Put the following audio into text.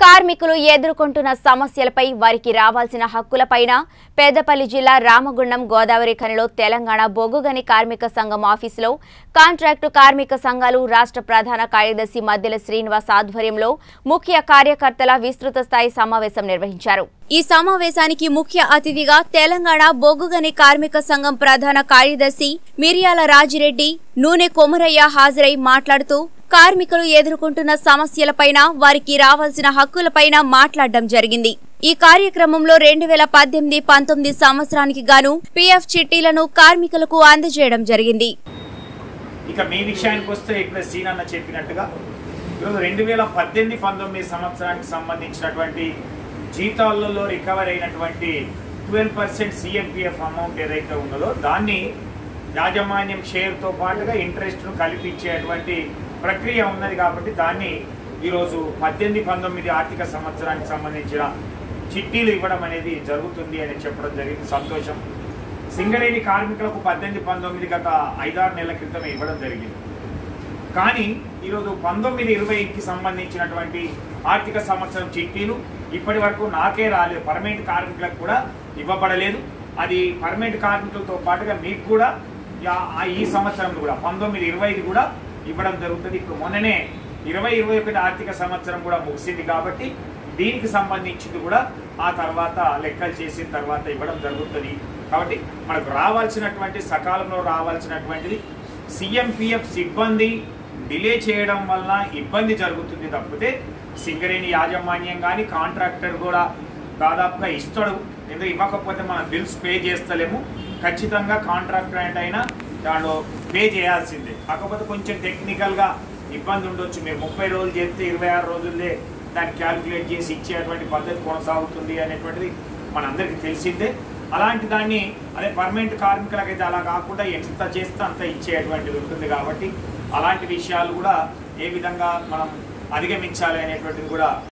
కార్మికులు ఎదుర్కొంటున్న సమస్యలపై వారికి రావాల్సిన హక్కులపైన పేదపల్లి జిల్లా రామగుండం గోదావరి ఖనిలో తెలంగాణ బొగ్గుగని కార్మిక సంఘం ఆఫీసులో కాంట్రాక్టు కార్మిక సంఘాలు రాష్ట్ర ప్రధాన కార్యదర్శి మద్దెల శ్రీనివాస్ ఆధ్వర్యంలో ముఖ్య కార్యకర్తల విస్తృత స్థాయి సమావేశం నిర్వహించారు ఈ సమావేశానికి ముఖ్య అతిథిగా తెలంగాణ బొగ్గుగని కార్మిక సంఘం ప్రధాన కార్యదర్శి మిరియాల రాజిరెడ్డి నూనె కొమరయ్య హాజరై మాట్లాడుతూ కార్మికులు ఎదుర్కొంటున్న సమస్యలపైన వారికి రావాల్సిన హక్కులపైన మాట్లాడడం జరిగింది ఈ కార్యక్రమంలో రెండు వేల పద్దెనిమిది పంతొమ్మిది సంవత్సరానికి గాను పీఎఫ్ చిట్టీలను కార్మికులకు అందజేయడం జరిగింది ఇక మీ విషయానికి వస్తే ఇక్కడ సీన్ అన్న చెప్పినట్టుగా ఈరోజు రెండు వేల పద్దెనిమిది పంతొమ్మిది సంవత్సరానికి సంబంధించినటువంటి జీతాలలో రికవర్ అయినటువంటి ట్వెల్వ్ పర్సెంట్ సిఎంపిఎఫ్ అమౌంట్ ఏదైతే ఉన్నదో దాన్ని యాజమాన్యం షేర్తో పాటుగా ఇంట్రెస్ట్ను కల్పించేటువంటి ప్రక్రియ ఉన్నది కాబట్టి దాన్ని ఈరోజు పద్దెనిమిది పంతొమ్మిది ఆర్థిక సంవత్సరానికి సంబంధించిన చిట్టీలు ఇవ్వడం అనేది జరుగుతుంది అని చెప్పడం జరిగింది సంతోషం సింగరేణి కార్మికులకు పద్దెనిమిది పంతొమ్మిది గత ఐదారు నెలల క్రితమే ఇవ్వడం జరిగింది కానీ ఈరోజు పంతొమ్మిది ఇరవైకి సంబంధించినటువంటి ఆర్థిక సంవత్సరం చిట్టీలు ఇప్పటి వరకు నాకే రాలేదు పర్మనెంట్ కార్మికులకు కూడా ఇవ్వబడలేదు అది పర్మనెంట్ కార్మికులతో పాటుగా మీకు కూడా యా- ఆ ఈ సంవత్సరం కూడా పంతొమ్మిది ఇరవైది కూడా ఇవ్వడం జరుగుతుంది ఇప్పుడు మొన్ననే ఇరవై ఇరవై ఒకటి ఆర్థిక సంవత్సరం కూడా ముగిసింది కాబట్టి దీనికి సంబంధించింది కూడా ఆ తర్వాత లెక్కలు చేసిన తర్వాత ఇవ్వడం జరుగుతుంది కాబట్టి మనకు రావాల్సినటువంటి సకాలంలో రావాల్సినటువంటిది సిఎంపిఎఫ్ సిబ్బంది డిలే చేయడం వలన ఇబ్బంది జరుగుతుంది తప్పితే సింగరేణి యాజమాన్యం కానీ కాంట్రాక్టర్ కూడా దాదాపుగా ఇస్తాడు ఎందుకు ఇవ్వకపోతే మనం బిల్స్ పే చేస్తలేము ఖచ్చితంగా కాంట్రాక్టర్ అంటే అయినా దాంట్లో పే చేయాల్సిందే కాకపోతే కొంచెం టెక్నికల్గా ఇబ్బంది ఉండొచ్చు మీరు ముప్పై రోజులు చేస్తే ఇరవై ఆరు రోజులే దాన్ని క్యాల్కులేట్ చేసి ఇచ్చేటువంటి పద్ధతి కొనసాగుతుంది అనేటువంటిది మనందరికీ తెలిసిందే అలాంటి దాన్ని అదే పర్మనెంట్ కార్మికులకైతే అలా కాకుండా ఎంత చేస్తే అంత ఇచ్చేటువంటిది ఉంటుంది కాబట్టి అలాంటి విషయాలు కూడా ఏ విధంగా మనం అధిగమించాలి అనేటువంటిది కూడా